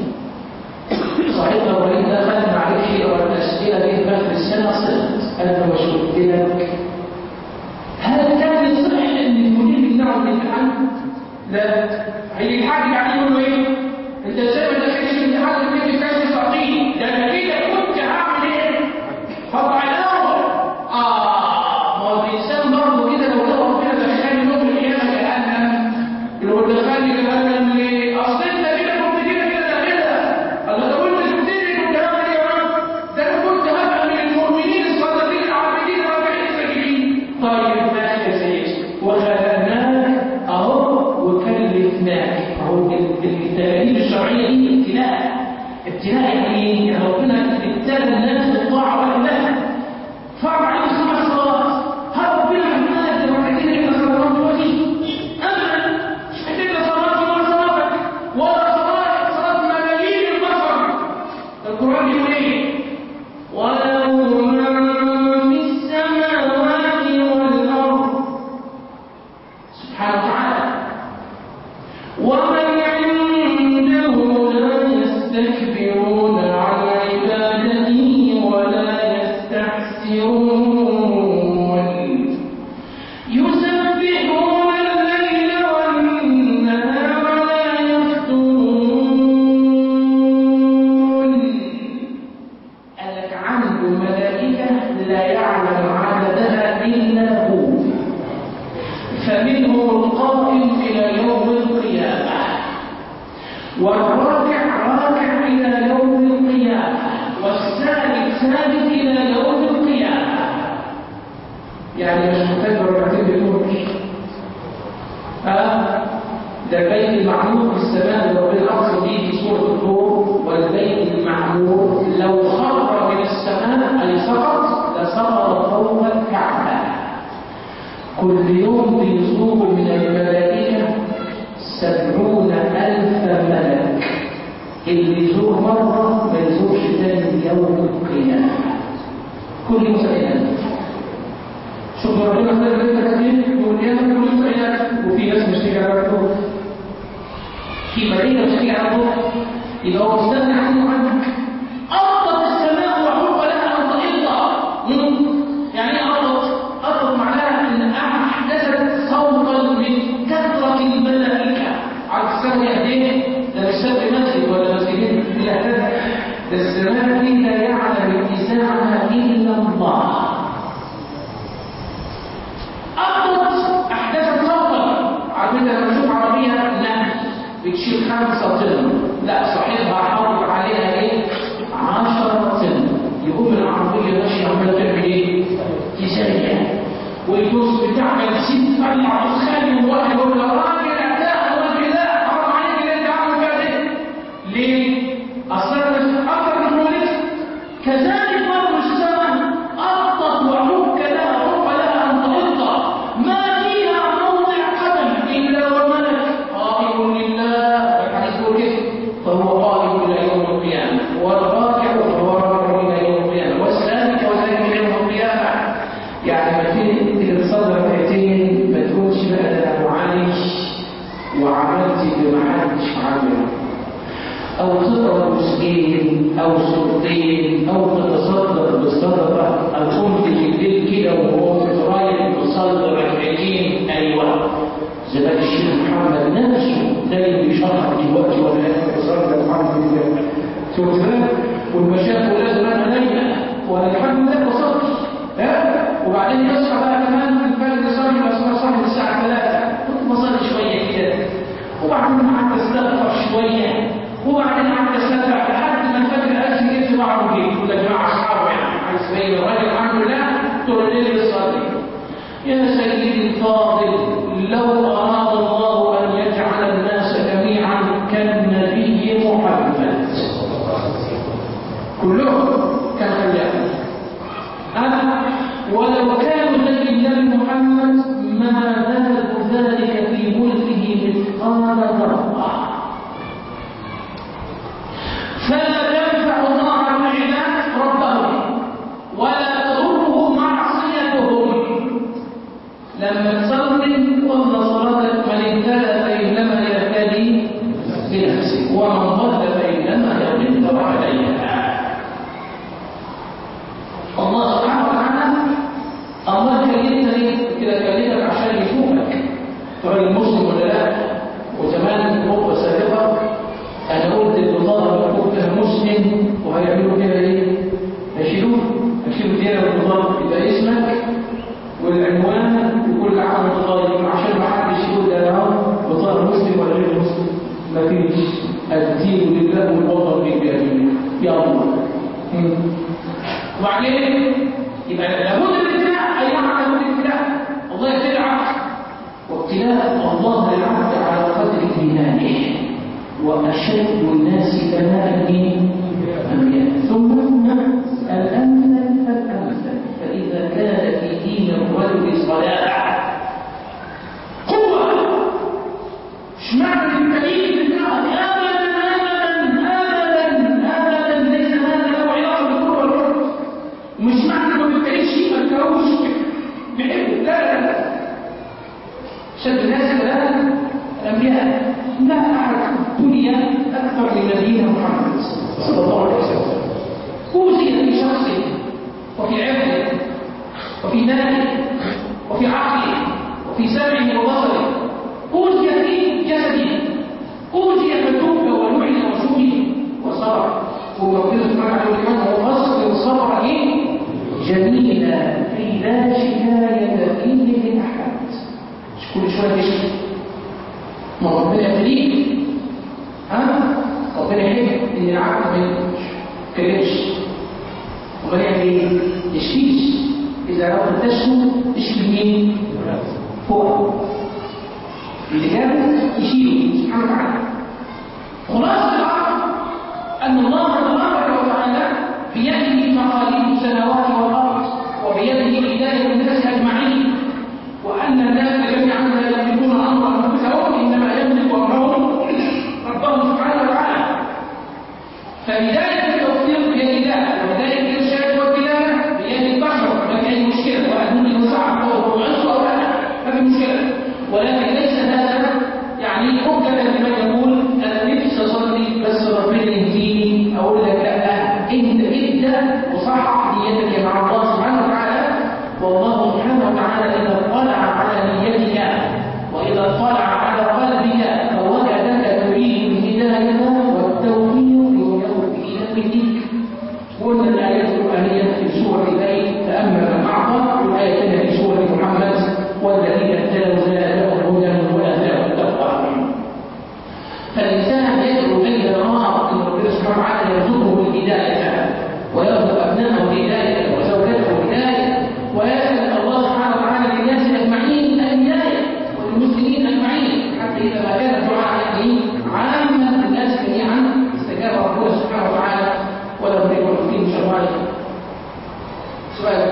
صحيح ابراهيم دخل معلش يقرا الاسئله دي في اخر السنه صدق انا مش قلت لك هل كان يصح ان المدير يمنعه من الامتحان؟ لا هيجي الحاج يعني يقول له ايه؟ انت ازاي ما دخلتش الامتحان اللي بيجي كاس تعطيه؟ ده انا كده كنت هعمل ايه؟ هطلع الاول اه ما هو الانسان برضه كده لو لقى ربنا دخلني يوم القيامه جهنم يقول دخلني جهنم ليه؟ اصل انت كده كنت كده كده داخلها الله لو انت شفتني كنت هعمل ايه يا رب؟ ده انا كنت هبقى من المؤمنين الصادقين العابدين الراكعين الساجدين طيب ماشي يا سيدي وخلقناك اهو وكلفناك اهو التكاليف الشرعيه دي ابتلاء ابتلاء يعني ايه؟ يعني ربنا ابتلى الناس بالطاعه والله فرض عليهم خمس صلوات هل ربنا حماك لو محتاجين احنا صلوات دلوقتي؟ ابدا مش محتاج لا صلاه ولا صلاتك ولا صلاه صلاه ملايين البشر القران بيقول ايه؟ وله من في السماوات والارض سبحانه وتعالى ومن عنده لا يستكبرون عن عبادته ولا يستحسرون يسبحون الليل والنهار لا يفترون قال لك عنده ملائكة لا يعلم عددها إلا هو فمنهم القائم إلى يوم القيامة والراكع راكع إلى يوم القيامة والساجد ساجد إلى يوم القيامة يعني مش محتاج ركعتين بالنور ها ده البيت المعمور في السماء اللي ربنا اقسم به في سوره الطور والبيت المعمور لو خر من السماء اي سقط لسقط فوق الكعبه كل يوم بيزور من الملائكة سبعون ألف ملك اللي يزور مرة ما يزورش تاني يوم القيامة كل يوم سبعين ألف شوف ربنا خلق انت كثير يوم القيامة كل يوم سبعين ألف وفي ناس مش تيجي على الروح في ملائكة مش تيجي على الروح يبقى هو مستغني عنه عنك أرضت السماء وحق لها أن تحيط يعني ايه أرضت؟ أرضت معناها أن أحدثت صوتا من كثرة الملائكة على السماء يهديه تشيل خمسة طن لا صاحبها حاطط عليها ايه 10 طن يقوم العربية ماشية عمالة تعمل ايه؟ تسرع والجوز بتاعها يسيب تطلع دخان من واحد يقول له راجل لا راجل لا حرام عليك اللي انت عامل كده ليه؟ اصلا اكثر من ولد كذلك برضه السماء أرضت وعوك لها عوك لها أن تغطى ما فيها موضع قدم إلا وملك قائم لله الحديث كيف فهو قائم إلى يوم القيامة والراكع فهو راكع إلى يوم القيامة والسالك وذلك إلى يوم القيامة يعني ما تيجي تصدر آيتين ما تقولش بقى ده أنا معايش وعملت اللي ما حدش عمله أو تقرأ مسكين أو سلطين أو تتصدق بالصدقة أو قمت بالليل كده وهو رايح تصلي ركعتين أيوه زي ما الشيخ محمد نفسه ده اللي بيشرح دلوقتي ولا يصلي الحمد لله شفت بقى والمشايخ ولازم انا نايمه وانا الحمد لله بصلي ها وبعدين يصحى بقى كمان في الفجر يصلي بس صلي الساعه 3 كنت بصلي شويه كده وبعدين قعدت استغفر شويه وبعدين قعدت استمتع لحد ما الفجر اجي جيت بعض البيت يقول يا جماعه اصحابي يعني عايز تبين الراجل الحمد لله طول الليل يصلي يا سيدي الفاضل لو اراد الله ان يجعل الناس جميعا كالنبي محمد كلهم كان خليهم أنا ولو كانوا زي النبي محمد ما زادوا ذلك في ملكه مثقال ذره فلا ينفع الله العباد ربهم ولا تضره معصيتهم لما تصلي وان صلاتك من اهتدى فانما يهتدي بنفسه ومن ضل فانما يضل عليها الله سبحانه وتعالى الله كلمنا ليه كده كلمك عشان يفوقك تقول مسلم ولا لا وزمان خطبه سابقه انا قلت البطاقه مكتوب فيها مسلم وهيعملوا كده ليه؟ هيشيلوه هيشيلوا كده البطاقه يبقى اسمك والعنوان وكل عام طالب عشان ما حدش يقول ده اهو بطاقه مسلم ولا غير مسلم مفيش الدين لله والوطن للجميع يا الله وبعدين يبقى لابد من الابتلاء اي نعم لابد من الابتلاء الله يبتلى العبد وابتلاء الله للعبد على قدر ايمانه واشد الناس بلاء الانبياء ثم الامثل فالامثل فاذا كان في دين الرجل صلاح قوه اشمعنى الكريم بالله ابدا ابدا ابدا ابدا ليس هذا له علاقه بالقوه والحب ومش معنى ما بيتكلمش ما بيتكلمش بحبه لا لا لا شد الناس بلاء الانبياء لا احد دنيا اكثر من نبينا محمد صلى الله عليه وسلم اوذي في شخصه وفي عرضه وفي ماله وفي عقله وفي سمعه وبصره اوذي في جسده اوذي فتوب ولعن وشتم وصبر وربنا سبحانه وتعالى وفصل صبر جميلا في لا شكايه فيه لاحد مش كل شويه تشكي ما ربنا يبتليك ها ربنا يحب ان العبد ما يتكلمش وما يعمل ايه؟ يشكيش اذا اردت تشكو تشكي مين؟ هو اللي جابه يشيله سبحانه وتعالى خلاصه الامر ان الله تبارك وتعالى بيده مقاليد السماوات والارض وبيده هدايه الناس اجمعين وان الناس جميعا لا يملكون امر انفسهم انما يملك امرهم ربهم سبحانه وتعالى فهدايه التوفيق بيد الله وهدايه الارشاد والدلاله بيد البشر ما في اي مشكله واحد ممكن يصعب او يعصى او لا ما في مشكله ولكن ليس هذا يعني حجه لمن يقول انا نفسي اصلي بس ربنا يهديني اقول لك لا انت ابدا وصحح نيتك مع الله سبحانه وتعالى والله سبحانه وتعالى اذا اطلع على نيتك واذا اطلع على قلبك فوجدك تريد الهدايه والتوفيق يوفق الى بيتك قلنا الايات فالإنسان يدعو أن يراه أن ربنا سبحانه وتعالى يرزقه الهداية ويرزق أبنائه الهداية وزوجته الهداية ويسأل الله سبحانه وتعالى للناس أجمعين الهداية وللمسلمين أجمعين حتى إذا ما كان الدعاء يعني عامة الناس جميعا استجاب ربنا سبحانه وتعالى ولا نريد فيه شوال سؤال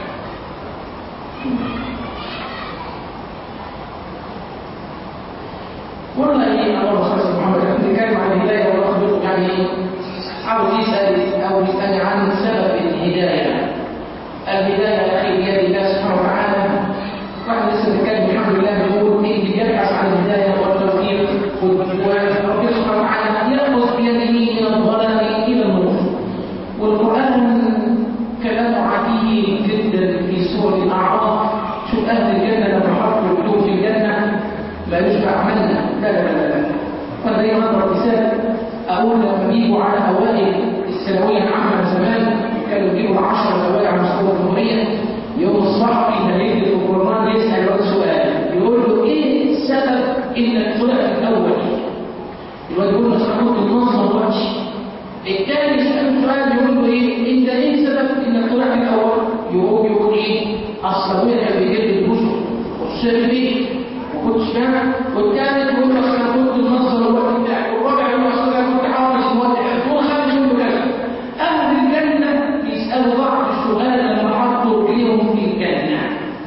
والله الله خلص محمد كان بيتكلم عن الهدايه والله يعني عاوز يسال او يسال عن سبب الهدايه الهدايه يا اخي بيد الله سبحانه وتعالى واحد لسه بيتكلم الحمد لله بيقول مين بيبحث عن الهدايه والتوفيق وربنا سبحانه وتعالى ياخذ بيده من الظلام الى النور والقران كلامه عديد جدا في سوره الاعراف شوف اهل الجنه لما حطوا الوجوه في الجنه لا يشبع عملنا لا لا لا لا وانا دايما اضرب مثال اقول لما بيجوا على اوائل الثانويه العامه زمان كانوا بيجوا العشر الاوائل على مستوى الجمهوريه يوم الصحفي اللي هيكتب في الجورنال يسال الواد سؤال يقول له ايه السبب انك طلعت الاول؟ الواد يقول له سقطت المنظر وجهي الثاني يساله سؤال يقول له ايه انت ايه السبب انك طلعت الاول؟ يقول يقول ايه؟ اصل ابويا كان بيجيب لي الكشف والشرب فيه كنتش فاهم والثالث يقول لك انا كنت منظم الوقت بتاعي والرابع يقول لك انا كنت حافظ الوقت والخامس يقول له كذا اهل الجنه يسالوا بعض السؤال لما حطوا رجليهم في الجنه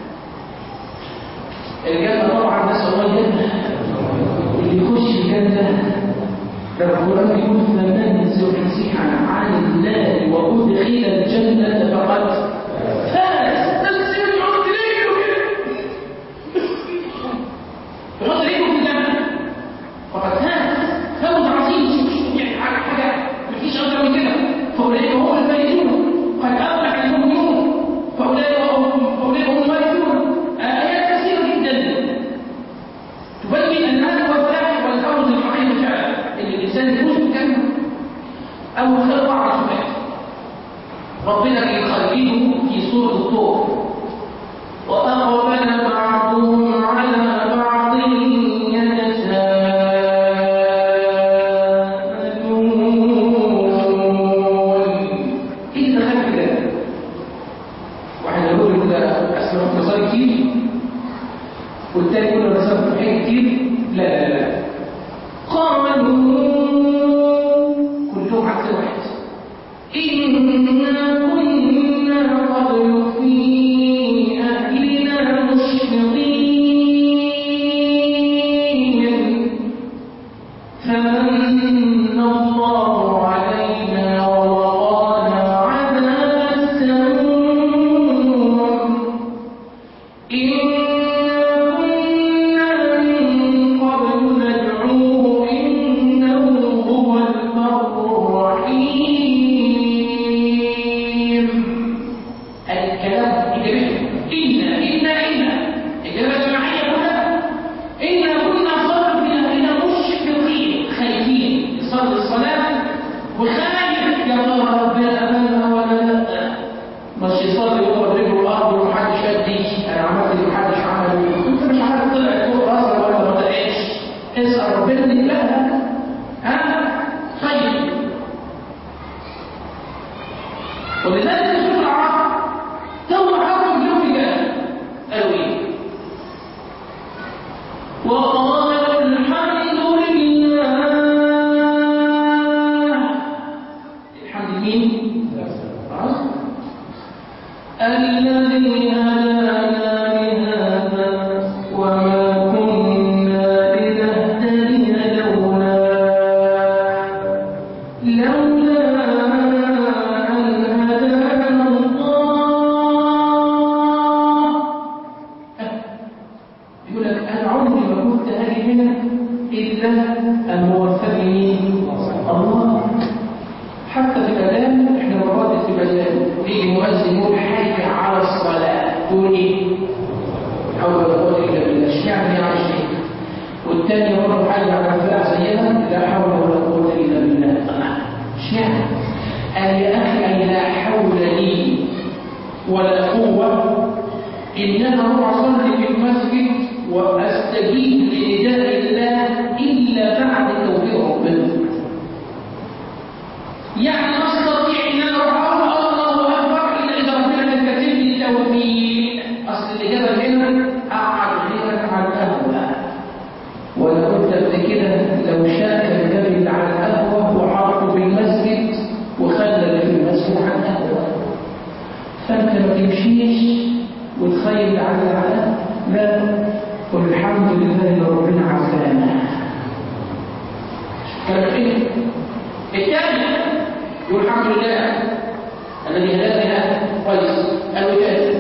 الجنه طبعا نسال الله الجنه اللي يخش الجنه ده القران بيقول فمن زحزح عن النار وادخل الجنه فقد فاز بس يقعد رجله كده يحط رجله في الجنة فقد كان فوز عظيم يعني حاجة حاجة مفيش أكتر من كده فأولئك هم الفائزون قد أفلح المؤمنون فأولئك هم فأولئك هم الفائزون آيات كثيرة جدا تبين أن هذا هو الفلاح والفوز الحقيقي فعلا إن الإنسان يفوز بالجنة أول خلق على سبحانه ربنا بيخليه في سورة الطور وأقبل بعضهم على بعض يتساءلون إيه دخل كده؟ واحد يقول له كده أسلم مصاري كتير والتاني يقول له أسلم حاجة كتير لا لا لا قالوا كلهم عكس واحد إنا كنا قبل في أهلنا مشفقين فمن الله علينا ووقانا عذاب السموم إنا كنا من قبل ندعوه إنه هو البر الرحيم الكلام إجابته إنا إنا إنا إجابة جماعية كلها إنا كنا صاروا في أهلنا مشفقين خايفين يصلي الصلاة وخايف يا ترى ربنا أمانها ولا لا مش يصلي وهو رجله الأرض ومحدش يديش أنا عملت اللي محدش عمله أنت مش عارف طلعت فوق راسك ولا ما طلعتش اسأل ربنا لا ها خير ولذلك سورة العرب تو حكم اليوم جاء قالوا ايه وقالوا الحمد لله الحمد مين خلاص الذي هدانا لهذا وما كنا لنهتدي لولا لولا أن هدانا الله يقول لك أنا عمري ما كنت هاجي هنا إلا أن موفقني الله حتى في الأذان إحنا مرات في الأذان يجي مؤذن يقول حي على الصلاة تقول إيه؟ حول ولا قوة إلا بالله اشمعنى يعني شيء والتاني برضه حي على الفلاح زيها لا حول ولا قوة إلا بالله اشمعنى؟ قال يا أخي أي لا حول لي ولا قوة إنما هو أصلي في المسجد وأستجيب لنداء الله إلا بعد توفيق الخير الثاني يقول الحمد لله الذي هداني هذا كويس الوجاهه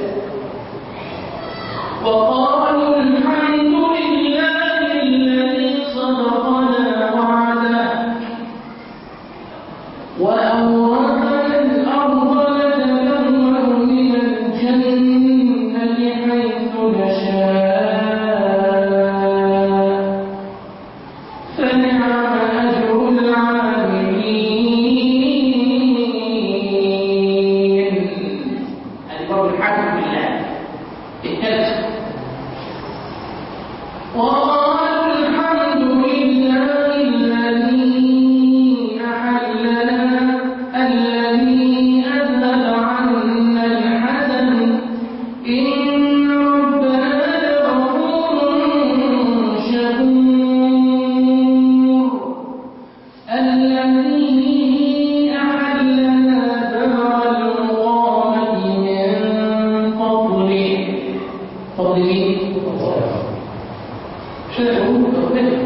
وقالوا الحمد لله الذي صدقنا وعده وأورثنا الأرض نتبوأ من الجنة حيث نشاء فنعم أجر العاملين هذه برضه الحمد لله الثالث وقالوا الحمد لله الذي أحلنا الذي أذهب عنا الحزن إن ربنا لغفور شكور الذي أحلنا دار المقامة من فضله فضله شرعوا ربنا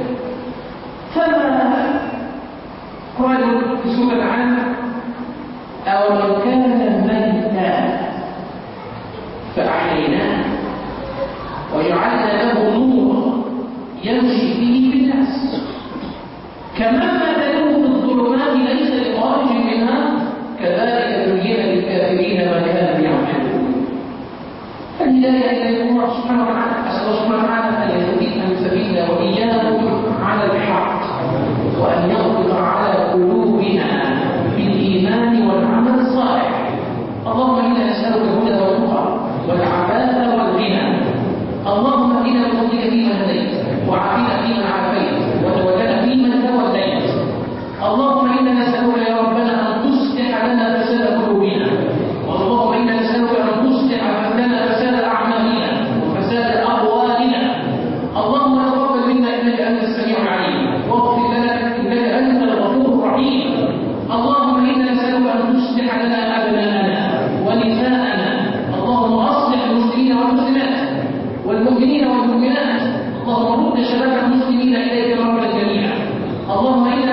فما قالوا في سورة عنه أو من كان ميتا فأحييناه وجعلنا له نورا يمشي به في الناس كما مثلوه في الظلمات ليس لخارج منها كذلك زين للكافرين ما كانوا يعملون فالهداية إلى الله سبحانه وتعالى أسأل الله سبحانه وتعالى أن يهدينا سبيلنا وإياكم على الحق وأن يغفر على قلوبنا بالإيمان والعمل الصالح اللهم إنا نسألك الهدى والتقى والعفاف والغنى اللهم اهدنا بفضلك فيمن هديت وعافنا فيمن عافيت وتولنا فيمن توليت اللهم إنا نسألك يا ربنا أن تصلح لنا فساد قلوبنا اللهم إنا نسألك أن تصلح لنا فساد أعمالنا وفساد أقوالنا اللهم تقبل منا إنك أنت السميع العليم واغفر لنا إنك أنت الغفور الرحيم اللهم إنا نسألك أن تصلح لنا أبناءنا ونساءنا اللهم أصلح المسلمين والمسلمات والمؤمنين والمؤمنات اللهم رد شباب المسلمين إليك مرة جميعا اللهم إنا